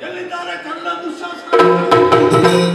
ಎಲ್ಲಿದ್ದಾರೆ ಕಳ್ಳ ದುಶ್ಯಾಸನ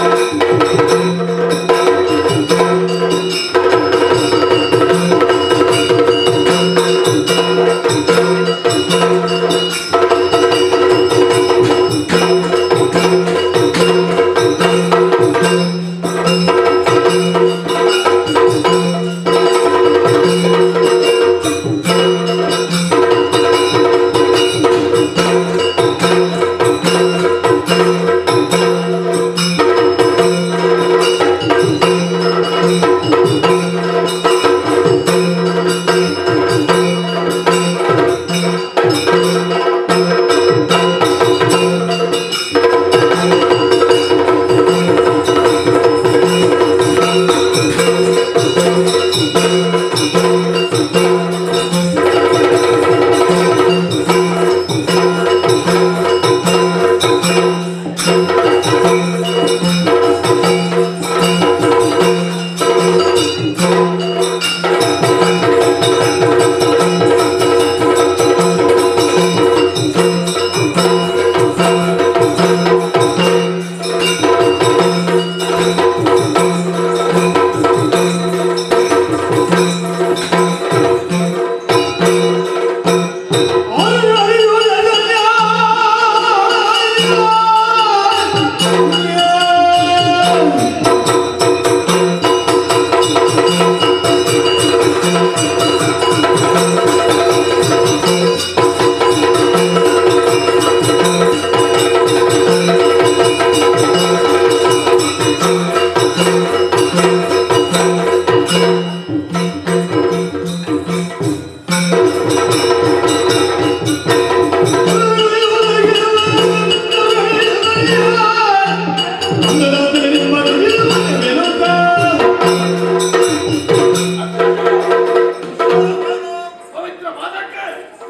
ಪವಿತ್ರ ವಾದಕ್ಕೆ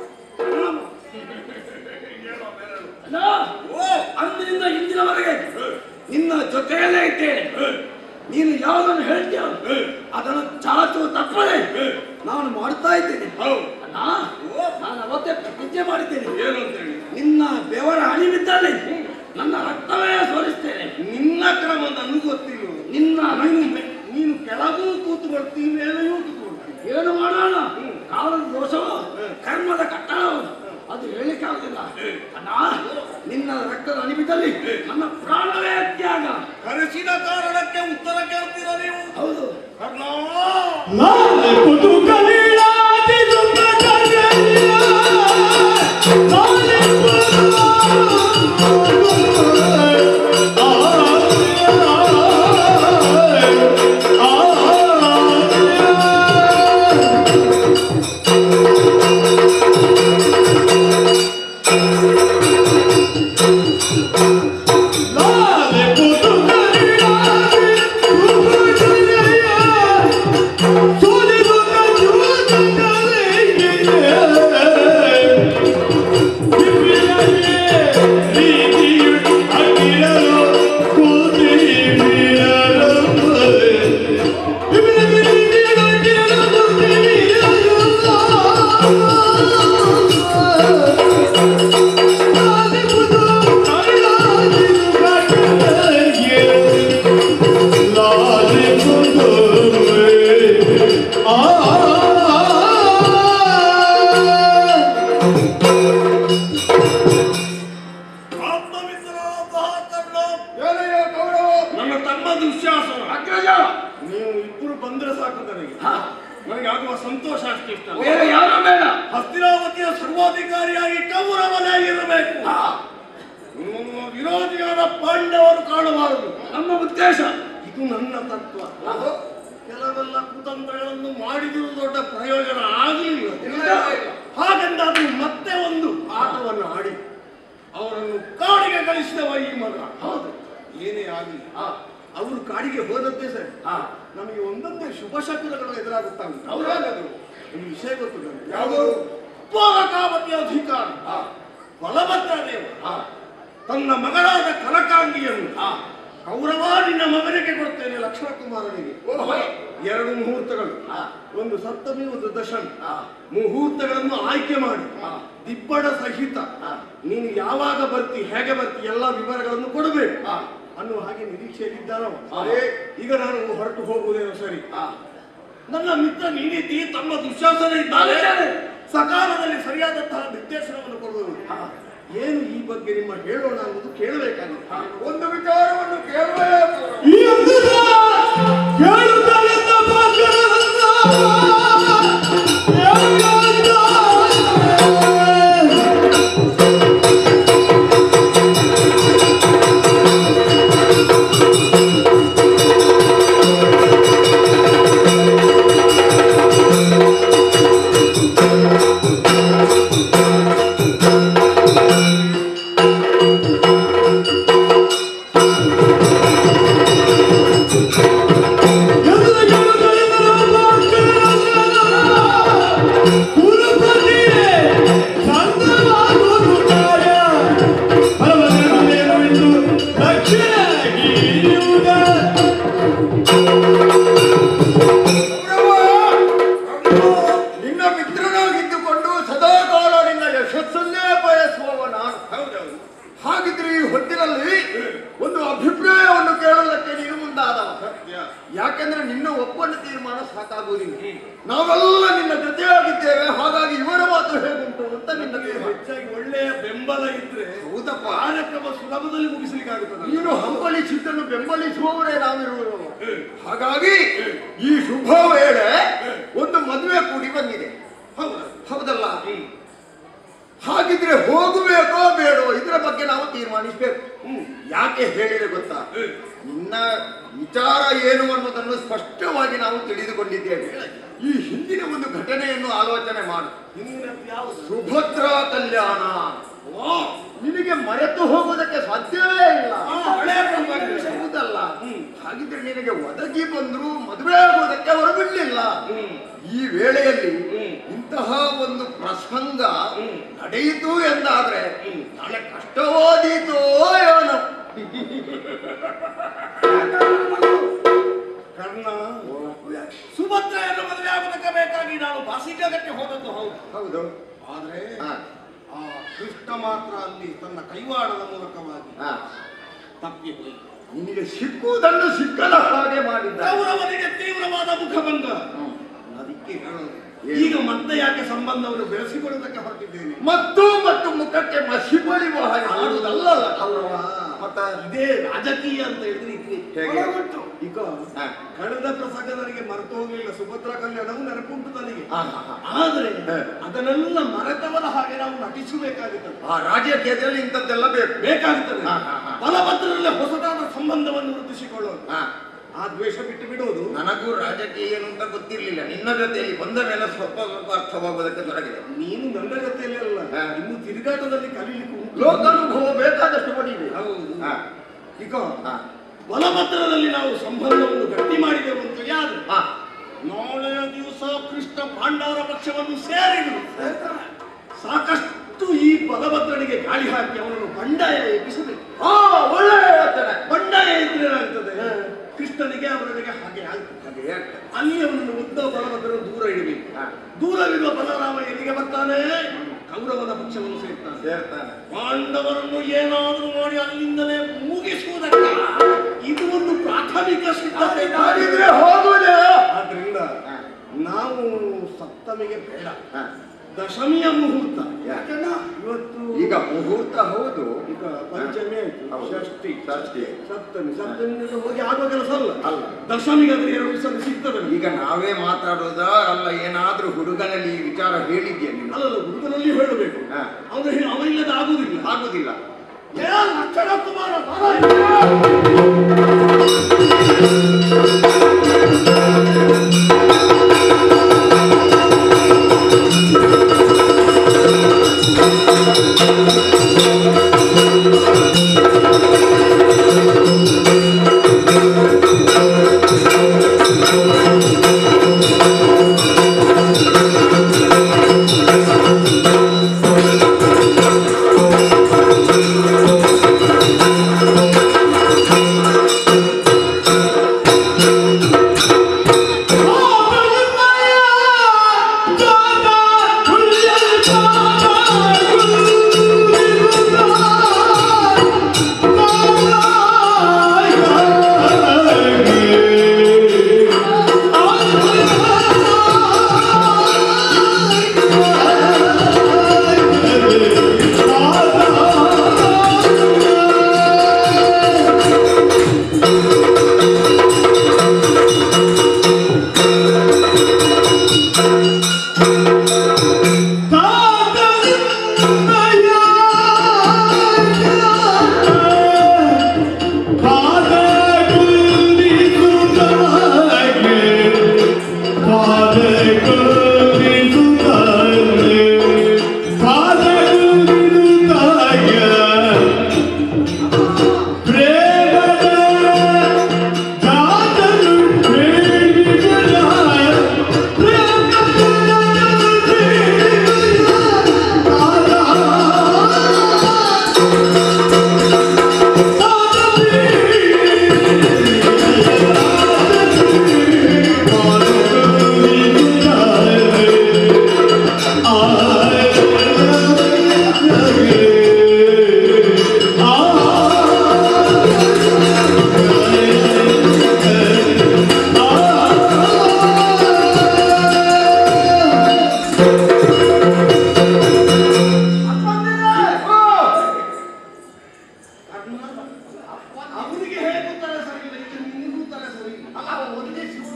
ಅಣ್ಣ, ಅಂದಿನಿಂದ ಇಂದಿನವರೆಗೆ ನಿನ್ನ ಜೊತೆಯಲ್ಲೇ ಇದ್ದೇನೆ ನೀನು ಯಾವುದನ್ನು ಹೇಳ್ತೀಯ ಅದನ್ನು ಚಾಚು ತಪ್ಪದೆ ನಾನು ಮಾಡ್ತಾ ಇದ್ದೇನೆ ಅಣ್ಣ ನಾನು ಅವತ್ತೇ ಪ್ರತಿಜ್ಞೆ ಮಾಡಿದ್ದೇನೆ ಏನು ಅಂತೇಳಿ ನಿನ್ನ ಬೆವರ ಹಣಿ ಬಿದ್ದಲ್ಲಿ ನನ್ನ ರಕ್ತವೇ ಸೋರಿಸ್ತೇನೆ ನಿನ್ನ ಕ್ರಮ ನನಗೂ ಗೊತ್ತಿಲ್ಲ ನಿನ್ನ ನೀನು ಮೆ- ನೀನು ಕೆಳಗೂ ಕೂತ್ಕೊಳ್ತಿ ಮೇಲೆಯೂ ಕೂತ್ಕೊಳ್ತಿ ಏನು ಮಾಡೋಣ ಕಾಲದ ದೋಷವು ಕರ್ಮದ ಕಟ್ಟಣವು ಅದು ಹೇಳಿಕ್ಕೆ ಆಗುದಿಲ್ಲ ಅಣ್ಣ ನಿನ್ನ ರಕ್ತದ ಅಣಿಬಿದ್ದಲ್ಲಿ ನನ್ನ ಪ್ರಾಣವೇ ತ್ಯಾಗ ಕರೆಸಿದ ಕಾರಣಕ್ಕೆ ಉತ್ತರ ಕೇಳ್ತೀರ ನೀವು ಹೌದು ಕರ್ಣ ನಾಳೆ ಕುತೂಹಲಿಯಾದಿ ದುಃಖಕರಯ್ಯ. ನಾಳೆ ನಾಳೆ ಕುತೂಹಲಿಯಾದಿ ದುಃಖಕರಯ್ಯ. ಆತ್ಮಮಿತ್ರನಾದಂತಹ ಕರ್ಣ ಏನಯ್ಯ ಕೌರವ ನನ್ನ ತಮ್ಮ ದುಶ್ಯಾಸನ ಅಗ್ರಜ ನೀವು ಇಬ್ಬರು ಬಂದ್ರೆ ಸಾಕು ನನಗೆ ಹ, ನನಗೆ ಆಗುವ ಸಂತೋಷ ಅಷ್ಟೇ ಇಷ್ಟ ಬೇರೆ ಯಾರು ಬೇಡ ಹಸ್ತಿನಾವತಿಯ ಸರ್ವಾಧಿಕಾರಿಯಾಗಿ ಕೌರವನಾಗಿರಬೇಕು ಹ, ನಿಮ್ಮ ವಿರೋಧಿಯಾದ ಪಾಂಡವರು ಕಾಣಬಾರದು ನಮ್ಮ ಉದ್ದೇಶ ಇದು ನನ್ನ ತತ್ವ ಕೆಲವೆಲ್ಲ ಕುತಂತ್ರಗಳನ್ನು ಮಾಡಿದರೂ ದೊಡ್ಡ ಪ್ರಯೋಜನ ಆಗಲಿಲ್ಲ ಹಾಗೆಂದಾದ್ರೂ ಮತ್ತೆ ಒಂದು ಆಟವನ್ನು ಆಡಿ ಅವರನ್ನು ಕಾಡಿಗೆ ಕಳಿಸಿದವ ಈ ಮಗ ಹೌದು ಏನೇ ಆಗಲಿ ಅವರು ಕಾಡಿಗೆ ಹೋದದ್ದೇ ಸರಿ ಹ, ನಮಗೆ ಒಂದೊಂದೇ ಶುಭ ಶಕುನಗಳು ಎದುರಾಗುತ್ತಾ ಉಂಟು ಹೌದಾಗದು. ಒಂದು ವಿಷಯ ಗೊತ್ತು ನನಗೆ ಯಾವುದು? ಪೋಲಕಾವತಿಯ ಅಧಿಕಾರಿ ಹ, ಬಲಭದ್ರ ದೇವ ಹ, ತನ್ನ ಮಗಳಾದ ಕನಕಾಂಗಿಯನ್ನು ಹ, ಕೌರವ ನಿನ್ನ ಮಗನಿಗೆ ಕೊಡ್ತೇನೆ ಲಕ್ಷ್ಮಣ ಕುಮಾರನಿಗೆ ಎರಡು ಮುಹೂರ್ತಗಳು ಒಂದು ಸಪ್ತಮಿ ಒಂದು ದಶಮಿ ಮುಹೂರ್ತಗಳನ್ನು ಆಯ್ಕೆ ಮಾಡಿ ದಿಬ್ಬಡ ಸಹಿತ ನೀನು ಯಾವಾಗ ಬರ್ತಿ ಹೇಗೆ ಬರ್ತಿ ಎಲ್ಲ ವಿವರಗಳನ್ನು ಕೊಡಬೇಕು ಅನ್ನುವ ಹಾಗೆ ನಿರೀಕ್ಷೆಯಲ್ಲಿದ್ದಾನವ ಈಗ ನಾನು ಹೊರಟು ಹೋಗುವುದೇನೋ ಸರಿ ನನ್ನ ಮಿತ್ರ ನೀನಿದ್ದಿ ತಮ್ಮ ದುಶ್ಯಾಸನ ಇದ್ದಾರೆ ಸಕಾಲದಲ್ಲಿ ಸರಿಯಾದಂತಹ ನಿರ್ದೇಶನವನ್ನು ಕೊಡುವುದು ಏನು ಈ ಬಗ್ಗೆ ನಿಮ್ಮ ಹೇಳೋಣ ಅನ್ನೋದು ಕೇಳಬೇಕಾಗಿದೆ ಒಂದು ವಿಚಾರವನ್ನು ಕೇಳಬೇಕು ಈ ಅದ್ಭುತ ಕೇಳುತ್ತಲಿದ್ದ ಪಾತ್ರರನ್ನ ಯಾರಿಗಾಯ್ತು? ನಿನ್ನ ಮಿತ್ರನಾಗಿದ್ದುಕೊಂಡು ಸದಾಕಾಲ ನಿನ್ನ ಯಶಸ್ಸನ್ನೇ ಬಯಸುವವ ನಾನು ಹೌದೌದು ಹಾಗಿದ್ರೆ ಈ ಹೊತ್ತಿನಲ್ಲಿ ಒಂದು ಅಭಿಪ್ರಾಯವನ್ನು ಕೇಳೋದಕ್ಕೆ ನೀನು ಮುಂದಾದವ ಯಾಕೆಂದ್ರೆ ನಿನ್ನ ಒಪ್ಪಂದ ತೀರ್ಮಾನ ಸಾಕಾಗುವುದಿಲ್ಲ ನಾವೆಲ್ಲ ನಿನ್ನ ಜೊತೆಯಾಗಿದ್ದೇವೆ ಹಾಗಾಗಿ ಇವರ ಮಾತು ಹೇಗುಂಟು ಅಂತ ನಿನ್ನ ತೀರ್ಮಾನ ಹೆಚ್ಚಾಗಿ ಒಳ್ಳೆಯ ಬೆಂಬಲ ಇದ್ರೆ ಹೌದಪ್ಪ ಕಾರ್ಯಕ್ರಮ ಸುಲಭದಲ್ಲಿ ಮುಗಿಸಲಿಕ್ಕಾಗುತ್ತದೆ ನೀನು ಹಂಬಲಿಸಿದ್ದನ್ನು ಬೆಂಬಲಿಸುವವರೇ ನಾವಿರುವರು ಹಾಗಾಗಿ ಈ ಶುಭ ವೇಳೆ ಒಂದು ಮದುವೆ ಕೂಡಿ ಬಂದಿದೆ ಹೌದಾ ಹೌದಲ್ಲ ಹಾಗಿದ್ರೆ ಹೋಗಬೇಕೋ ಬೇಡೋ ಇದರ ಬಗ್ಗೆ ನಾವು ತೀರ್ಮಾನಿಸಬೇಕು ಯಾಕೆ ಹೇಳಿದ್ರೆ ಗೊತ್ತಾ ನಿನ್ನ ವಿಚಾರ ಏನು ಅನ್ನೋದನ್ನು ಸ್ಪಷ್ಟವಾಗಿ ನಾವು ತಿಳಿದುಕೊಂಡಿದ್ದೇವೆ ಈ ಹಿಂದಿನ ಒಂದು ಘಟನೆಯನ್ನು ಆಲೋಚನೆ ಮಾಡು ಹಿಂದಿನದ್ದು ಯಾವುದು ಸುಭದ್ರ ಕಲ್ಯಾಣ ಓ ನಿನಗೆ ಮರೆತು ಹೋಗುವುದಕ್ಕೆ ಸಾಧ್ಯವೇ ಇಲ್ಲ ಆ, ಹಳೆಯ ಪ್ರಸಂಗ. ಹೌದಲ್ಲ ಹ್ಮ್. ಹಾಗಿದ್ರೆ ನಿನಗೆ ಒದಗಿ ಬಂದ್ರು ಮದುವೆ ಆಗುವುದಕ್ಕೆ ಅವರು ಬಿಡ್ಲಿಲ್ಲ ಹ್ಮ್. ಈ ವೇಳೆಯಲ್ಲಿ ಹ್ಮ್. ಇಂತಹ ಒಂದು ಪ್ರಸಂಗ ಹ್ಮ್. ನಡೆಯಿತು ಎಂದಾದ್ರೆ ಹ್ಮ್. ನಾಳೆ ಕಷ್ಟವಾದೀತೋ ಏನೋ ಕರ್ಣ ಸುಭದ್ರೆಯನ್ನು ಮದುವೆ ಆಗುವುದಕ್ಕೆ ಬೇಕಾಗಿ ನಾನು ಬಾಸಿಕಗಕ್ಕೆ ಹೋದದ್ದು ಹೌದು ಹೌದು ಆದ್ರೆ ಹಾ, ಆ ಕೃಷ್ಣ ಮಾತ್ರ ಅಲ್ಲಿ ತನ್ನ ಕೈವಾಡದ ಮೂಲಕವಾಗಿ ಹಾ. ತಪ್ಪಿ ಹೋಯಿತು ನಿನಗೆ ಸಿಕ್ಕುವುದನ್ನು ಸಿಕ್ಕದ ಹಾಗೆ ಮಾಡಿದ್ದ ಕೌರವನಿಗೆ ತೀವ್ರವಾದ ಮುಖಭಂಗ ಹ್ಮ್. ಅದಕ್ಕೆ ಹೇಳೋದು ಏನು? ಈಗ ಮತ್ತೆ ಯಾಕೆ ಸಂಬಂಧವನ್ನು ಬೆಳೆಸಿಕೊಳ್ಳುವುದಕ್ಕೆ ಹೊರಟಿದ್ದೇನೆ ಮತ್ತು ಮತ್ತು ಮುಖಕ್ಕೆ ಮಸಿ ಬಳಿಯುವ ಹಾಗೆ ಮಾಡುವುದಲ್ಲ ಕೌರವ ಮತ್ತ ಇದೇ ರಾಜಕೀಯ ಅಂತ ಹೇಳಿದ್ರೆ ಇದೇ ಹೇಗೆ? ಒಳಗುಂಟು. ಈಗ ಹಾ. ಕಳೆದ ಪ್ರಸಂಗ ನನಗೆ ಮರೆತು ಹೋಗಲಿಲ್ಲ ಸುಭದ್ರಾ ಕಲ್ಯಾಣವು ನೆನಪುಂಟು ನನಗೆ ಹಾ, ಹಾ, ಹಾ. ಆದ್ರೆ ಹಾ. ಅದನ್ನೆಲ್ಲ ಮರೆತವರ ಹಾಗೆ ನಾವು ನಟಿಸಬೇಕಾಗುತ್ತದೆ ಆ ರಾಜಕೀಯದಲ್ಲಿ ಇಂಥದ್ದೆಲ್ಲ ಬೇಕು ಬೇಕಾಗುತ್ತದೆ ಹಾ, ಹಾ, ಹಾ. ಬಲಭದ್ರಲ್ಲೇ ಹೊಸದಾದ ಸಂಬಂಧವನ್ನು ವೃದ್ಧಿಸಿಕೊಳ್ಳೋದು ಹಾ. ಆ ದ್ವೇಷ ಬಿಟ್ಟು ಬಿಡುವುದು ನನಗೂ ರಾಜಕೀಯ ಏನು ಅಂತ ಗೊತ್ತಿರ್ಲಿಲ್ಲ ನಿನ್ನ ಜೊತೆಯಲ್ಲಿ ಬಂದ ಮೇಲೆ ಸ್ವಲ್ಪ ಸ್ವಲ್ಪ ಅರ್ಥವಾಗುವುದಕ್ಕೆ ತೊಡಗಿದೆ ನೀನು ನನ್ನ ಜೊತೆಯಲ್ಲಿ ಅಲ್ಲ ಹಾ. ಇನ್ನು ತಿರುಗಾಟದಲ್ಲಿ ಕಲೀಲಿಕ್ಕೆ ಉಂಟು ಲೋಕಾನುಭವ ಬೇಕಾದಷ್ಟು ಪಡೀವಿ ಹೌದು ಹಾ. ಈಗ ಹಾ. ಬಲಭದ್ರದಲ್ಲಿ ನಾವು ಸಂಬಂಧವನ್ನು ಗಟ್ಟಿ ಮಾಡಿದೆವು ಅಂತ ಯಾರು ಹಾ. ನಾಳೆಯ ದಿವಸ ಕೃಷ್ಣ ಪಾಂಡವರ ಪಕ್ಷವನ್ನು ಸೇರಿದರು ಸಾಕಷ್ಟು ಈ ಬಲಭದ್ರನಿಗೆ ಗಾಳಿ ಹಾಕಿ ಅವನನ್ನು ಬಂಡಾಯ ಎಬ್ಬಿಸಬೇಕು ಹಾ, ಒಳ್ಳೆಯ ಯೋಚನೆ ಬಂಡಾಯ ಇದ್ರೆ ಏನಾಗ್ತದೆ ಕೃಷ್ಣನಿಗೆ ಅವನಿಗೆ ಹಾಗೆ ಆಗ್ತದೆ ಹಾಗೆ ಹೇಳ್ತೇನೆ. ಅಲ್ಲಿ ಅವನನ್ನು ಉದ್ದ ಬಲಭದ್ರ ದೂರ ಇಡಬೇಕು ಹಾ. ದೂರವಿರುವ ಬಲರಾಮ ಎಲ್ಲಿಗೆ ಬರ್ತಾನೆ ಕೌರವನ ಪಕ್ಷವನ್ನು ಸೇರ್ತಾನೆ ಸೇರ್ತಾನೆ ಪಾಂಡವರನ್ನು ಏನಾದರೂ ಮಾಡಿ ಅಲ್ಲಿಂದಲೇ ಮುಗಿಸುವುದಕ್ಕೆ ಇದು ಒಂದು ಪ್ರಾಥಮಿಕ ಸಿದ್ಧತೆ ಹಾಗಿದ್ರೆ ಹೋಗುವುದೇ ಆದ್ರಿಂದ ಹಾ. ನಾವು ಸಪ್ತಮಿಗೆ ಬೇಡ ಹಾ. ದಶಮಿಯ ಮುಹೂರ್ತ ಯಾಕಣ್ಣ? ಇವತ್ತು ಈಗ ಮುಹೂರ್ತ ಹೌದು ಈಗ ಪಂಚಮಿ ಆಯ್ತು ಹೌದು. ಷಷ್ಠಿ ಷಷ್ಠಿ. ಸಪ್ತಮಿ ಸಪ್ತಮಿ ಹೋಗಿ ಆಗುವ ಕೆಲಸ ಅಲ್ಲ ಅಲ್ಲ. ದಶಮಿಗೆ ಅದು ಎರಡು ದಿವಸ ಸಿಗ್ತದೆ ಈಗ ನಾವೇ ಮಾತಾಡೋದ ಅಲ್ಲ ಏನಾದ್ರೂ ಹುಡುಗನಲ್ಲಿ ಈ ವಿಚಾರ ಹೇಳಿದ್ಯಾ ನೀನು ಅಲ್ಲಲ್ಲ ಹುಡುಗನಲ್ಲಿ ಹೇಳಬೇಕು ಹಾ. ಅವನು ಅವನಿಲ್ಲದ ಆಗುದಿಲ್ಲ ಆಗುದಿಲ್ಲ ಏ ಲಕ್ಷಣ ಕುಮಾರ ಬಾರ. ಆ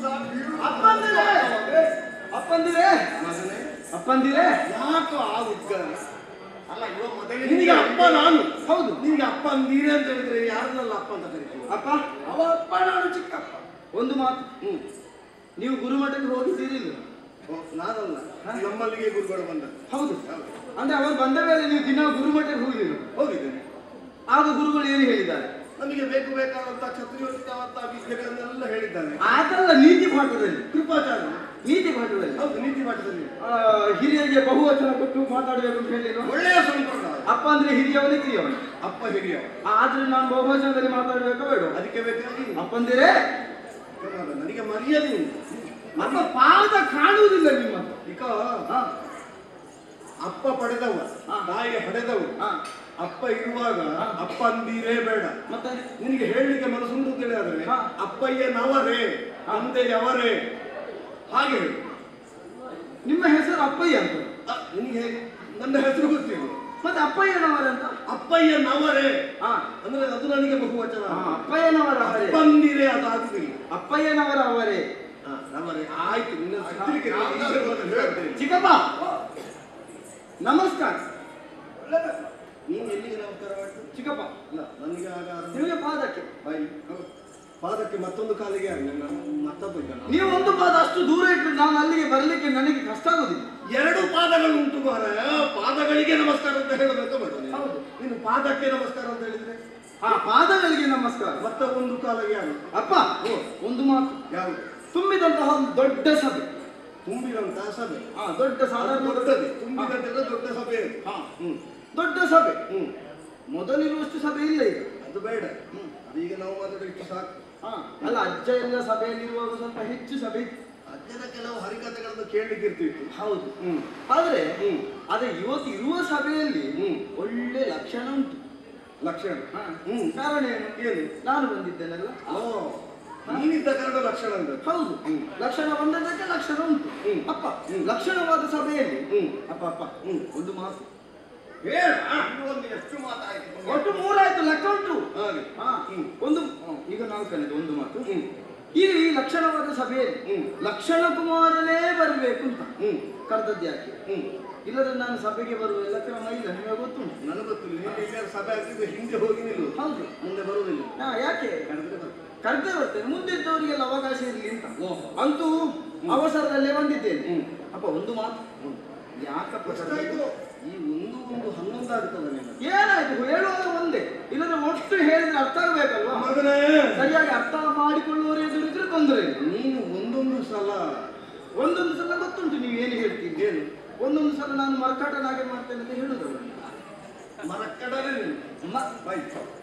ಅಪ್ಪಂದಿರೇ ಅಪ್ಪಂದಿರೇ ಮಗನೇ ಅಪ್ಪಂದಿರೇ ಯಾಕೋ ಆ ಉದ್ಗಾರ ಅಲ್ಲ ಇವ ಮೊದಲಿಗೆ ನಿನಗೆ ಅಪ್ಪ ನಾನು ಹೌದು ನಿನಗೆ ಅಪ್ಪ ಅಂದೀರೆ ಅಂತ ಹೇಳಿದ್ರೆ ಯಾರನ್ನೆಲ್ಲ ಅಪ್ಪ ಅಂತ ಕರಿತೀವಿ ಅಪ್ಪ ಅವ ಅಪ್ಪ ನಾನು ಚಿಕ್ಕಪ್ಪ ಒಂದು ಮಾತು ಹ್ಮ್ ನೀವು ಗುರುಮಠಕ್ಕೆ ಹೋಗಿದ್ದೀರಿಲ್ಲ ಓ, ನಾನಲ್ಲ ನಮ್ಮಲ್ಲಿಗೆ ಗುರುಗಳು ಬಂದ ಹೌದು ಅಂದ್ರೆ ಅವರು ಬಂದ ಮೇಲೆ ನೀವು ದಿನ ಗುರುಮಠಕ್ಕೆ ಹೋಗಿದ್ದೀರಿ ಹೋಗಿದ್ದೇನೆ ಆಗ ಗುರುಗಳು ಏನು ಹೇಳಿದ್ದಾರೆ ನಮಗೆ ಬೇಕು ಬೇಕಾದಂತ ಕ್ಷತ್ರಿಯೋಚಿತವಂತ ವಿದ್ಯೆಗಳನ್ನೆಲ್ಲ ಹೇಳಿದ್ದಾನೆ ಅದಲ್ಲ ನೀತಿ ಪಾಠದಲ್ಲಿ ಕೃಪಾಚಾರ್ಯ ನೀತಿ ಪಾಠದಲ್ಲಿ ಹೌದು ನೀತಿ ಪಾಠದಲ್ಲಿ ಆ, ಹಿರಿಯರಿಗೆ ಬಹುವಚನ ಕೊಟ್ಟು ಮಾತಾಡಬೇಕು ಅಂತ ಹೇಳಿಲ್ವಾ ಒಳ್ಳೆಯ ಸಂಪ್ರದಾಯ ಅಪ್ಪ ಅಂದ್ರೆ ಹಿರಿಯವನೇ ಕಿರಿಯವನೇ ಅಪ್ಪ ಹಿರಿಯ ಆದ್ರೆ ನಾನು ಬಹುವಚನದಲ್ಲಿ ಮಾತಾಡಬೇಕೋ ಬೇಡ ಅದಕ್ಕೆ ಬೇಕಾಗಿ ಅಪ್ಪಂದಿರೇ ನನಗೆ ಮರ್ಯಾದೆ ಉಂಟು ನಮ್ಮ ಪಾದ ಕಾಣುವುದಿಲ್ಲ ನಿಮ್ಮ ಈಗ ಹಾ, ಅಪ್ಪ ಪಡೆದವ ಹಾ. ತಾಯಿಗೆ ಪಡೆದವು ಹಾ. ಅಪ್ಪ ಇರುವಾಗ ಅಪ್ಪ ಅಂದೀರೇ ಬೇಡ ಮತ್ತೆ ನಿನಗೆ ಹೇಳಲಿಕ್ಕೆ ಮನಸ್ಸುಂಟು ತಿಳಿಯಾದ್ರೆ ಹಾ. ಅಪ್ಪಯ್ಯನವರೇ ತಂದೆಯವರೇ ಹಾಗೆ ಹೇಳು ನಿಮ್ಮ ಹೆಸರು ಅಪ್ಪಯ್ಯ ಅಂತ ಅ, ನಿನಗೆ ಹೇಗೆ? ನನ್ನ ಹೆಸರು ಗೊತ್ತಿಲ್ಲ ಮತ್ತೆ ಅಪ್ಪಯ್ಯನವರಂತ ಅಪ್ಪಯ್ಯನವರೇ ಹಾ ಅಂದ್ರೆ ಅದು ನನಗೆ ಬಹುವಚನ ಹಾ, ಅಪ್ಪಯ್ಯನವರ ಅವರೇ ಅಪ್ಪಂದಿರೇ ಅದಾಗುದಿಲ್ಲ ಅಪ್ಪಯ್ಯನವರ ಅವರೇ ಹಾ, ನವರೇ ಆಯ್ತು ನಿನ್ನ ಸಿಕ್ಕಲಿಕ್ಕೆ ನಾನು ಈಗಲೇ ಬಂದು ಹೇಳ್ತೇನೆ. ಚಿಕ್ಕಪ್ಪ ನಮಸ್ಕಾರ ನೀನು ಎಲ್ಲಿಗೆ ನಮಸ್ಕಾರ ಮಾಡ್ತು ಚಿಕ್ಕಪ್ಪ ಅಲ್ಲ ನನಗೆ ಆಗ ಆರಂಭ- ನಿಮಗೆ ಪಾದಕ್ಕೆ ಬಾಯಿ ಪಾದಕ್ಕೆ ಮತ್ತೊಂದು ಕಾಲಿಗೆ ನನ್ನ ಮತ್ತೊಬ್ಬ ಇದ್ದಾನೆ. ನೀವು ಒಂದು ಪಾದ ಅಷ್ಟು ದೂರ ಇಟ್ಟು ನಾನು ಅಲ್ಲಿಗೆ ಬರ್ಲಿಕ್ಕೆ ನನಗೆ ಕಷ್ಟ ಆಗುದಿಲ್ಲ ಎರಡು ಪಾದಗಳು ಉಂಟು ಮಾರ ಪಾದಗಳಿಗೆ ನಮಸ್ಕಾರ ಅಂತ ಹೇಳಬೇಕು ಬೇಡ ನೀನು? ಹೌದು. ನೀನು ಪಾದಕ್ಕೆ ನಮಸ್ಕಾರ ಅಂತ ಹೇಳಿದ್ರೆ ಹಾ ಪಾದಗಳಿಗೆ ನಮಸ್ಕಾರ ಮತ್ತೆ ಒಂದು ಕಾಲಿಗೆ ಯಾರು ಅಪ್ಪ ಒಂದು ಮಾತು ಯಾವುದು ತುಂಬಿದಂತಹ ಒಂದು ದೊಡ್ಡ ಸಭೆ ತುಂಬಿದಂತಹ ಸಭೆ ಹಾ ದೊಡ್ಡ ಸಾಧಾರಣ ದೊಡ್ಡದೆ ತುಂಬಿದಂತೆಲ್ಲ ದೊಡ್ಡ ಸಭೆ ಅದು. ಹಾ ಹ್ಮ್ ದೊಡ್ಡ ಸಭೆ ಹ್ಮ್ ಮೊದಲಿರುವಷ್ಟು ಸಭೆ ಇಲ್ಲ ಈಗ ಅದು ಬೇಡ ಅದೀಗ ನಾವು ಮಾತಾಡಲಿಕ್ಕೆ ಸಾಕು ಹಾ ಅಲ್ಲ ಅಜ್ಜ ಎಲ್ಲ ಸಭೆಯಲ್ಲಿರುವಾಗ ಸ್ವಲ್ಪ ಹೆಚ್ಚು ಸಭೆ ಇತ್ತು. ಅಜ್ಜನ ಕೆಲವು ಹರಿಕಥೆಗಳನ್ನು ಕೇಳಲಿಕ್ಕೆ ಇರ್ತಿತ್ತು ಹೌದು ಹ್ಮ್ ಆದ್ರೆ ಹ್ಮ್. ಅದೇ ಇವತ್ತು ಇರುವ ಸಭೆಯಲ್ಲಿ ಹ್ಮ್. ಒಳ್ಳೆ ಲಕ್ಷಣ ಉಂಟು ಲಕ್ಷಣ ಹಾ. ಹ್ಮ್ ಕಾರಣ ಏನು ಏನು ನಾನು ಬಂದಿದ್ದೇನಲ್ಲ ಓ ನೀನಿದ್ದ ಕಾರಣ ಲಕ್ಷಣ ಅಂತ ಹೌದು ಹ್ಮ್. ಲಕ್ಷಣ ಬಂದದ್ದಕ್ಕೆ ಲಕ್ಷಣ ಉಂಟು ಹ್ಮ್. ಅಪ್ಪ ಹ್ಮ್. ಲಕ್ಷಣವಾದ ಸಭೆಯಲ್ಲಿ ಹ್ಮ್. ಅಪ್ಪ ಅಪ್ಪ ಹ್ಮ್. ಒಂದು ಮಾತು ಹೇಳ ಇನ್ನು ಒಂದು ಎಷ್ಟು ಮಾತಾಯ್ತು ಒಟ್ಟು ಮೂರಾಯ್ತು ಲೆಕ್ಕ ಉಂಟು ಹಾಗೆ ಹಾ. ಹ್ಮ್. ಒಂದು ಹ್ಮ್. ಈಗ ನಾಲ್ಕನೇದು ಒಂದು ಮಾತು ಹ್ಮ್ ಇಲ್ಲಿ ಲಕ್ಷಣವಾದ ಸಭೆಯಲ್ಲಿ ಹ್ಮ್. ಲಕ್ಷಣ ಕುಮಾರನೇ ಬರಬೇಕು ಅಂತ ಹ್ಮ್ ಕರೆದದ್ದು ಯಾಕೆ ಹ್ಮ್ ಇಲ್ಲದ್ರೆ ನಾನು ಸಭೆಗೆ ಬರುವ ಎಲ್ಲ ಕ್ರಮ ಇಲ್ಲ ನಿಮಗೆ ಗೊತ್ತುಂಟು ನನಗೆ ಗೊತ್ತಿಲ್ಲ ನೀನು ಈಗ ಸಭೆ ಆಗ್ತಿದ್ದು ಹಿಂದೆ ಹೋಗಿ ನಿಲ್ಲು ಹೌದು ಮುಂದೆ ಬರುವುದಿಲ್ಲ ಹಾ ಯಾಕೆ ಕರೆದ್ರೆ ಬರ್ತದೆ. ಕರೆದೇ ಬರ್ತೇನೆ ಮುಂದೆ ಇದ್ದವರಿಗೆಲ್ಲ ಅವಕಾಶ ಇರಲಿ ಅಂತ ಓಹೋ. ಅಂತೂ ಅವಸರದಲ್ಲೇ ಬಂದಿದ್ದೇನೆ ಹ್ಮ್. ಅಪ್ಪ ಒಂದು ಮಾತು ಯಾಕಪ್ಪ ಎಷ್ಟಾಯ್ತು? ಕರೆದದ್ದು? ಈ ಒಂದು ಒಂದು ಹನ್ನೊಂದು ಆಗ್ತದೆ ನಿನ್ನ ಏನಾಯ್ತು ಹೇಳುವಾಗ ಒಂದೇ ಇಲ್ಲದ್ರೆ ಒಟ್ಟು ಹೇಳಿದ್ರೆ ಅರ್ಥ ಆಗ್ಬೇಕಲ್ವಾ ಮಗನೇ ಸರಿಯಾಗಿ ಅರ್ಥ ಮಾಡಿಕೊಳ್ಳುವವರು ಎದುರಿದ್ರೆ ತೊಂದರೆ ಇಲ್ಲ ನೀನು ಒಂದೊಂದು ಸಲ ಒಂದೊಂದು ಸಲ ಗೊತ್ತುಂಟು ನೀವು ಏನು ಹೇಳ್ತೀರಿ ಏನು ಒಂದೊಂದು ಸಲ ನಾನು ಮರಕಾಟನಾಗೆ ಮಾಡ್ತೇನೆ ಅಂತ ಹೇಳುದಲ್ಲ ಮರಕ್ಕಡನೆ ನೀನು ಮ- ಬಾಯ್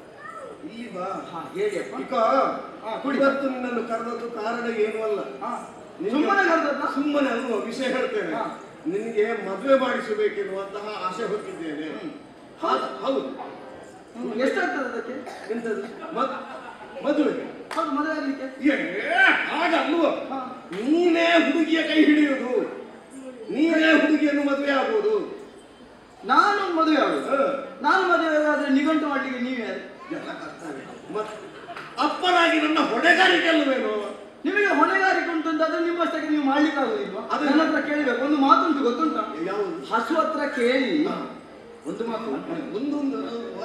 ಈ ಬಾ ಹಾ ಹೇಳಿಯಪ್ಪ ಈಗ ಹಾ, ಕುಡಿ. ಇವತ್ತು ನಿನ್ನನ್ನು ಕರೆದದ್ದು ಕಾರಣ ಏನು ಅಲ್ಲ ಹಾ ನಿನಗೆ- ಸುಮ್ಮನೆ ಕರೆದದ್ದ ಸುಮ್ಮನೆ ಅಲ್ವ ವಿಷಯ ಹೇಳ್ತೇನೆ ಹಾ. ನಿನಗೆ ಮದುವೆ ಮಾಡಿಸಬೇಕೆನ್ನುವಂತಹ ಆಸೆ ಹೊತ್ತಿದ್ದೇನೆ ಹೌದು ಹೌದು ಹ್ಮ್, ಎಷ್ಟಾಗ್ತದೆ ಅದಕ್ಕೆ ಎಂತದು ಮದ್ ಮದುವೆ ಹೌದು ಮದುವೆ ಆಗ್ಲಿಕ್ಕೆ ಏ ಹಾಗಲ್ವ ಹಾ. ನೀನೇ ಹುಡುಗಿಯ ಕೈ ಹಿಡಿಯುವುದು ನೀನೇ ಹುಡುಗಿಯನ್ನು ಮದುವೆ ಆಗುವುದು ನಾನು ಮದುವೆ ಆಗುದು ಹ. ನಾನು ಮದುವೆ ಆದ್ರೆ ನಿಘಂಟು ಮಾಡ್ಲಿಕ್ಕೆ ನೀವು ಯಾರು ಎಲ್ಲ ಕರ್ತವ್ಯ. ಮತ್ ಅಪ್ಪನಾಗಿ ನನ್ನ ಹೊಣೆಗಾರಿಕೆ ಅಲ್ಲವೇನು ನಿಮಗೆ ಹೊಣೆಗಾರಿಕೆ ಉಂಟು ಅಂತಾದ್ರೆ ನಿಮ್ಮಷ್ಟಕ್ಕೆ ನೀವು ಮಾಡ್ಲಿಕ್ಕೆ ಆಗುದಿಲ್ವಾ ಅದು- ನನ್ನ ಹತ್ರ ಕೇಳಬೇಕು ಒಂದು ಮಾತುಂಟು ಗೊತ್ತುಂಟಾ ಯಾವುದು ಹಸು ಹತ್ರ ಕೇಳಿ ಹಾ. ಒಂದು ಮಾತು ಒಂದೊಂದು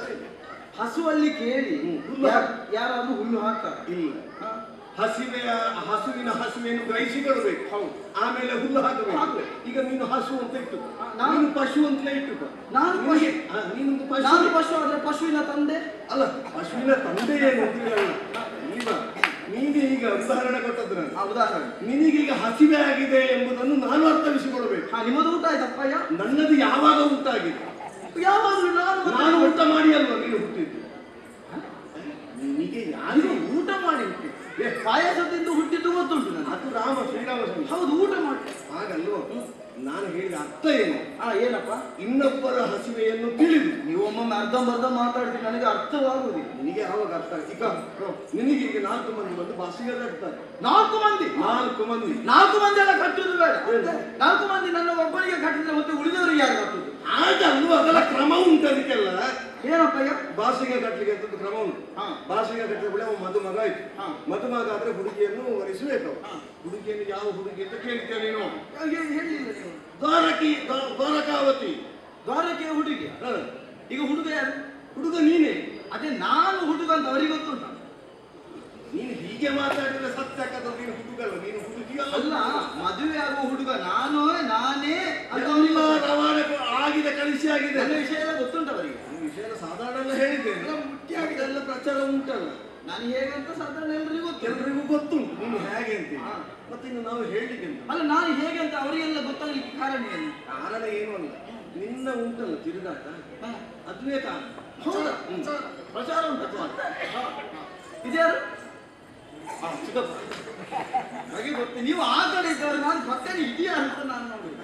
ಹಸುವಲ್ಲಿ ಕೇಳಿ ಹ್ಮ್. ಹುಲ್ಲು ಯಾರ್- ಯಾರಾದ್ರೂ ಹುಲ್ಲು ಹಾಕ್ತಾರೆ ಇಲ್ಲ ಹಸಿವೆಯ ಹಸುವಿನ ಹಸುವೆಯನ್ನು ಗ್ರಹಿಸಿಕೊಳ್ಳಬೇಕು ಹೌದು. ಆಮೇಲೆ ಹುಲ್ಲು ಹಾಕಬೇಕು ಹಾಕ್ಬೇಕು. ಈಗ ನೀನು ಹಸು ಅಂತ ಇಟ್ಟು ಆ, ನಾನು- ನೀನು ಪಶು ಅಂತಲೇ ಇಟ್ಟುಕೋ ನಾನು ನಿನಗೆ- ಆ, ನೀನೊಂದು ಪಶು ನಾನು ಪಶು ಆದ್ರೆ ಪಶುವಿನ ತಂದೆ ಅಲ್ಲ ಪಶುವಿನ ತಂದೆ ಏನು ಅಂತ ಹೇಳಲ್ಲ. ಈಗ ನೀನು ಈಗ ಉದಾಹರಣೆ ಕೊಟ್ಟದ್ದು ನಾನು ಆ ಉದಾಹರಣೆ ನಿನಗೀಗ ಹಸಿವೆ ಆಗಿದೆ ಎಂಬುದನ್ನು ನಾನು ಅರ್ಥವಿಸಿಕೊಳ್ಬೇಕು ಹಾ ನಿಮ್ಮದು ಊಟ ಆಯ್ತಪ್ಪಯ್ಯ ನನ್ನದು ಯಾವಾಗ ಉಂಟಾಗಿದೆ ಯಾವಾಗಲೂ ನಾನು ನಾನು ಊಟ ಮಾಡಿ ಅಲ್ವಾ ನೀನು ಹುಟ್ಟಿದ್ದು ನಿನಗೆ ಯಾರು ಇದು ಊಟ ಮಾಡಿ ಹುಟ್ಟಿ ಏ, ಪಾಯಸ ತಿಂದು ಹುಟ್ಟಿದ್ದು ಗೊತ್ತುಂಟು ನನಗೆ ಅದು ರಾಮ ಶ್ರೀರಾಮ ಸ್ವಾಮಿ ಹೌದು ಊಟ ಮಾಡಿ ಹಾಗಲ್ವ ನಾನು ಹೇಳಿದ ಅರ್ಥ ಏನು ಹಾ ಏನಪ್ಪ ಇನ್ನೊಬ್ಬರ ಹಸಿವೆಯನ್ನು ತಿಳಿದು ನೀವು ಒಮ್ಮೊಮ್ಮೆ ಅರ್ಧಂಬರ್ಧ ಮಾತಾಡ್ತೀನಿ ನನಗೆ ಅರ್ಥವಾಗುವುದಿಲ್ಲ ನಿನಗೆ ಯಾವಾಗ ಅರ್ಥ ಆಯ್ತು? ಈಗ ನಿನಗೆ ಈಗ ನಾಲ್ಕು ಮಂದಿ ಬಂದು ಬಸ್ಸಿಗೆ ಕಟ್ತಾರೆ ನಾಲ್ಕು ಮಂದಿ ನಾಲ್ಕು ಮಂದಿ ನಾಲ್ಕು ಮಂದಿ ಎಲ್ಲ ಕಟ್ಟುದು ಬೇಡ ನಾಲ್ಕು ಮಂದಿ ನನ್ನ ಒಬ್ಬನಿಗೆ ಕಟ್ಟಿದ್ರೆ ಮತ್ತೆ ಉಳಿದವರಿಗೆ ಯಾರು ಕಟ್ಟುದು ಆಗ ಅಲ್ವ ಅದೆಲ್ಲ ಕ್ರಮ ಉಂಟು ಅದಕ್ಕೆಲ್ಲ ಏನಪ್ಪಯ್ಯ ಬಾಸಿಂಗ ಕಟ್ಟಲಿಕ್ಕೆ ಅಂತ ಒಂದು ಕ್ರಮ ಉಂಟು ಹಾ. ಬಾಸಿಂಗ ಕಟ್ಟಿದ ಬಳಿ ಅವ ಮದುಮಗ ಆಯ್ತು ಹಾ. ಮದುಮಗ ಆದ್ರೆ ಹುಡುಗಿಯನ್ನು ವರಿಸಬೇಕು ಹಾ. ಹುಡುಗಿಯನ್ನು ಯಾವ ಹುಡುಗಿ ಅಂತ ಕೇಳ್ತೀಯ ನೀನು ಹಾಗೆ ಹೇಳಿಲ್ಲ ನೀವು ದ್ವಾರಕಿ ದ್ವಾ- ದ್ವಾರಕಾವತಿ ದ್ವಾರಕೆಯ ಹುಡುಗಿ ಹ. ಈಗ ಹುಡುಗ ಯಾರು ಹುಡುಗ ನೀನೇ ಅದೇ ನಾನು ಹುಡುಗ ಅಂತ ಅವರಿಗೆ ಗೊತ್ತುಂಟ ನೀನು ಹೀಗೆ ಮಾತಾಡಿದ್ರೆ ಸತ್ಯ ಯಾಕಂದ್ರೆ ನೀನು ಹುಡುಗಲ್ಲ ನೀನು ಹುಡುಗಿಯಲ್ಲ ಅಲ್ಲ ಮದುವೆ ಆಗುವ ಹುಡುಗ ನಾನು ನಾನೇ ಅಂತ ಎಲ್ಲ ಅವರಿಗೆ ರವಾನೆ ಆಗಿದೆ ಕಳಿಸಿ ಆಗಿದೆ ನನ್ನ ವಿಷಯ ಎಲ್ಲ ಗೊತ್ತುಂಟ ಅವರಿಗೆ ಈ ವಿಷಯ ಸಾಧಾರಣ ಎಲ್ಲ ಹೇಳಿದ್ದೇನೆ ಎಲ್ಲ ಮುಟ್ಟಿ ಆಗಿದೆ ಎಲ್ಲ ಪ್ರಚಾರ ಉಂಟಲ್ಲ ನಾನು ಹೇಗೆ ಅಂತ ಸಾಧಾರಣ ಎಲ್ಲರಿಗೂ ಗೊತ್ತು ಎಲ್ಲರಿಗೂ ಗೊತ್ತುಂಟು ನೀನು ಹೇಗೆ ಅಂತ ಹಾ. ಮತ್ತೆ ಇನ್ನು ನಾವು ಹೇಳಲಿಕ್ಕೆ ಅಲ್ಲ ನಾನು ಹೇಗೆ ಅಂತ ಅವರಿಗೆಲ್ಲ ಗೊತ್ತಾಗ್ಲಿಕ್ಕೆ ಕಾರಣ ಏನು ಕಾರಣ ಏನು ಅಲ್ಲ ನಿನ್ನ ಉಂಟಲ್ಲ ತಿರುಗಾಟ ಹಾ. ಅದುವೇ ಕಾರಣ ಹೌದಾ? ಹ್ಮ್. ಪ್ರಚಾರ ಉಂಟು ಇದ್ಯಾರು ಆ, ಚಿಕ್ಕಪ್ಪ ಹಾಗೆ ಗೊತ್ತು ನೀವು ಆ ಕಡೆ ಇದ್ದವರು ನಾನು ಪಕ್ಕನೆ ಇದೆಯಾ ಅಂತ ನಾನು ನೋಡುದು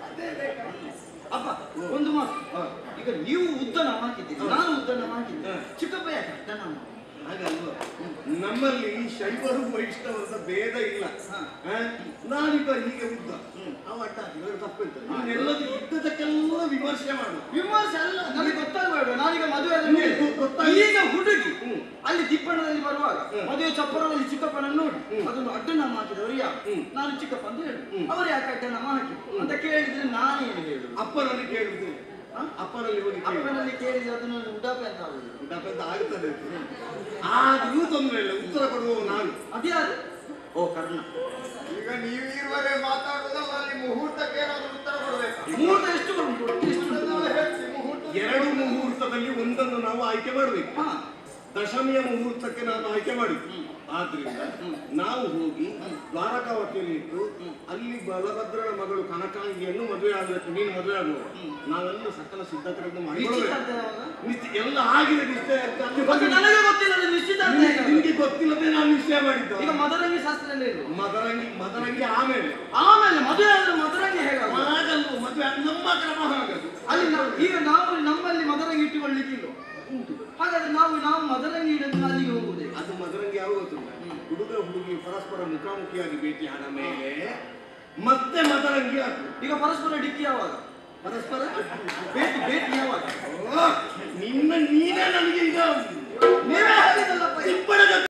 ಅಪ್ಪ ಒಂದು ಮಾತು ಹಾ. ಈಗ ನೀವು ಉದ್ದನ ಹಾಕಿದ್ದೀರಿ ನಾನು ಉದ್ದನ ಹಾಕಿದ್ದೆ ಹಾ. ಚಿಕ್ಕಪ್ಪ ಯಾಕೆ ಅಡ್ಡ ನಾನು ಹಾಗಲ್ವಾ ನಮ್ಮಲ್ಲಿ ಶೈವರು ವೈಷ್ಣವರ ಭೇದ ಇಲ್ಲ ಹಾ. ಹ? ನಾನೀಗ ಹೀಗೆ ಉದ್ದ ಅವ ಅಡ್ಡ ಹಾಕಿದ್ರೆ ತಪ್ಪಿರ್ತದೆ ಎಲ್ಲದೂ ಇದ್ದದಕ್ಕೆಲ್ಲ ವಿಮರ್ಶೆ ಮಾಡು ವಿಮರ್ಶೆ ಅಲ್ಲ ನನಗೆ ಗೊತ್ತಾಗಬೇಡ ನಾನೀಗ ಮದುವೆ ಆದ ಮೇಲೆ ಹ್ಮ್, ಗೊತ್ತಾಗಿದೆ. ಈಗ ಹುಡುಗಿ ಹ್ಮ್. ಅಲ್ಲಿ ತಿಪ್ಪಣ್ಣದಲ್ಲಿ ಬರುವಾಗ ಹ್ಮ್. ಮದುವೆ ಚಪ್ಪರದಲ್ಲಿ ಚಿಕ್ಕಪ್ಪನನ್ನು ನೋಡಿ ಹ್ಮ್. ಅದನ್ನು ಅಡ್ಡನಾಮ ಹಾಕಿದವರು ಯಾರು ಹ್ಮ್. ನಾನು ಚಿಕ್ಕಪ್ಪ ಅಂತ ಹೇಳಿ ಹ್ಮ್. ಅವರು ಯಾಕೆ ಅಡ್ಡನಾಮ ಹಾಕಿ ಅಂತ ಕೇಳಿದ್ರೆ ನಾನೇನು ಹೇಳುದು ಅಪ್ಪನಲ್ಲಿ ಕೇಳುದು ಹ? ಅಪ್ಪನಲ್ಲಿ ಹೋಗಿ ಕೇಳು ಅಪ್ಪನಲ್ಲಿ ಕೇಳಿದ್ರೆ ಅದನ್ನು ಉಡಾಪೆ ಅಂತ ಆಗುದು ಉಂಟಾಪ ಅಂತ ಆಗುತ್ತದೆ ಆದ್ರೂ ತೊಂದರೆ ಇಲ್ಲ ಉತ್ತರ ಕೊಡುವ ನಾನು ಅದ್ಯಾರು ಓ ಕರ್ಣ ಈಗ ನೀವು ಇರುವರೆ ಮಾತಾಡುವುದಲ್ಲ ಅಲ್ಲಿ ಮುಹೂರ್ತಕ್ಕೆ ಏನಾದ್ರು ಉತ್ತರ ಕೊಡ್ಬೇಕು ಮುಹೂರ್ತ ಎಷ್ಟು ಉಂಟು ಎಷ್ಟು ಉಂಟು? ನಾವು ಹೇಳ್ತೀವಿ ಮುಹೂರ್ತ ಎರಡು ಮುಹೂರ್ತದಲ್ಲಿ ಒಂದನ್ನು ನಾವು ಆಯ್ಕೆ ಮಾಡಬೇಕು ಹಾ ದಶಮಿಯ ಮುಹೂರ್ತಕ್ಕೆ ನಾವು ಆಯ್ಕೆ ಮಾಡಿ ಆದ್ರಿಂದ ನಾವು ಹೋಗಿ ದ್ವಾರಕಾವತಿಯಲ್ಲಿ ಇಟ್ಟು ಅಲ್ಲಿ ಬಲಭದ್ರನ ಮಗಳು ಕನಕಾಂಗಿಯನ್ನು ಮದುವೆ ಆಗಬೇಕು ನೀನು ಮದುವೆ ಆಗುವ ನಾವೆಲ್ಲ ಸಕಲ ಸಿದ್ಧತೆಗಳನ್ನು ಮಾಡಿಕೊಳ್ಳಬೇಕು ನಿಶ್ಚಿತಾರ್ಥ ಯಾವಾಗ? ನಿಶ್ಚಯ- ಎಲ್ಲ ಆಗಿದೆ ನಿಶ್ಚಯ ಅಂತ ಅಲ್ಲಿ ಮತ್ತೆ ಹೋಗಿ- ನನಗೆ ಗೊತ್ತಿಲ್ಲ ಅದು ನಿಶ್ಚಿತಾರ್ಥ ನಿನಗೆ- ಹೇಗೆ? ನಿನಗೆ ಗೊತ್ತಿಲ್ಲದೆ ನಾನು ನಿಶ್ಚಯ ಮಾಡಿದ್ದ ಈಗ ಮದರಂಗಿ ಶಾಸ್ತ್ರ ಎಲ್ಲ ಇದೆ ಮದರಂಗಿ ಮದರಂಗಿ ಆಮೇಲೆ ಆಮೇಲೆ ಮದುವೆ ಆದ್ರೆ ಮದರಂಗಿ ಹೇಗಾಗುದು ಆಗಲ್ವ ಮದುವೆ ನಮ್ಮ ಕ್ರಮ ಹಾಗದು ಅಲ್ಲಿ ನಾವು ಈಗ ನಾವು ನಮ್ಮಲ್ಲಿ ಮದರಂಗಿ ಇಟ್ಟುಕೊಳ್ಳಿಕ್ಕಿಲ್ಲ ಹಾಗಾದ್ರೆ ನಾವು ನಾವು ಮದರಂಗಿ ಇಡೋದು ಅಲ್ಲಿಗೆ ಹೋಗುದೇ ಅದು ಮದರಂಗಿ ಯಾವ ಗೊತ್ತುಂಟ ಹುಡುಗ ಹುಡುಗಿ ಪರಸ್ಪರ ಮುಖಾಮುಖಿಯಾಗಿ ಭೇಟಿ ಆದ ಮೇಲೆ ಮತ್ತೆ ಮದರಂಗಿ ಆಗ್ತದೆ ಈಗ ಪರಸ್ಪರ ಡಿಕ್ಕಿ ಯಾವಾಗ ಪರಸ್ಪರ ಭೇಟಿ ಭೇಟಿ ಯಾವಾಗ ಓ, ನಿನ್ನ ನೀನೇ ನನಗೆ ಈಗ ನೀವೇ ಹೇಳಿದಲ್ಲಪ್ಪ ತಿಪ್ಪಣ